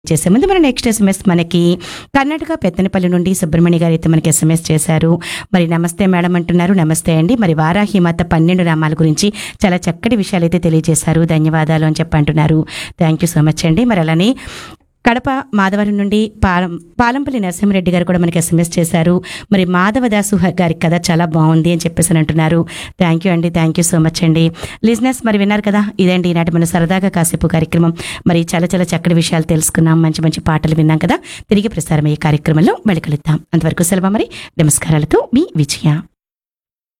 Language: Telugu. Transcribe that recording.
చేసే ముందు మన నెక్స్ట్ ఎస్ఎంఎస్ మనకి కర్ణాటక పెత్తనపల్లి నుండి సుబ్రహ్మణ్య గారు అయితే మనకి ఎస్ఎంఎస్ చేశారు మరి నమస్తే మేడం అంటున్నారు నమస్తే అండి మరి వారాహి మాత పన్నెండు నామాల గురించి చాలా చక్కటి విషయాలు అయితే తెలియజేశారు ధన్యవాదాలు అని చెప్పి అంటున్నారు థ్యాంక్ యూ సో మచ్ అండి మరి అలానే కడప మాధవరం నుండి పాలం పాలంపల్లి నరసింహారెడ్డి గారు కూడా మనకి ఎస్ఎంఎస్ చేశారు మరి మాధవదాసు హ- గారి కథ చాలా బాగుంది అని చెప్పేసి అని అంటున్నారు థ్యాంక్ యూ అండి థ్యాంక్ యూ సో మచ్ అండి లిజినెస్ మరి విన్నారు కదా ఇదండి ఈనాటి మన సరదాగా కాసేపు కార్యక్రమం మరి చాలా చాలా చక్కటి విషయాలు తెలుసుకున్నాం మంచి మంచి పాటలు విన్నాం కదా తిరిగి ప్రసారం అయ్యే కార్యక్రమంలో మళ్ళీ కలుద్దాం అంతవరకు సెలవు మరి నమస్కారాలతో మీ విజయ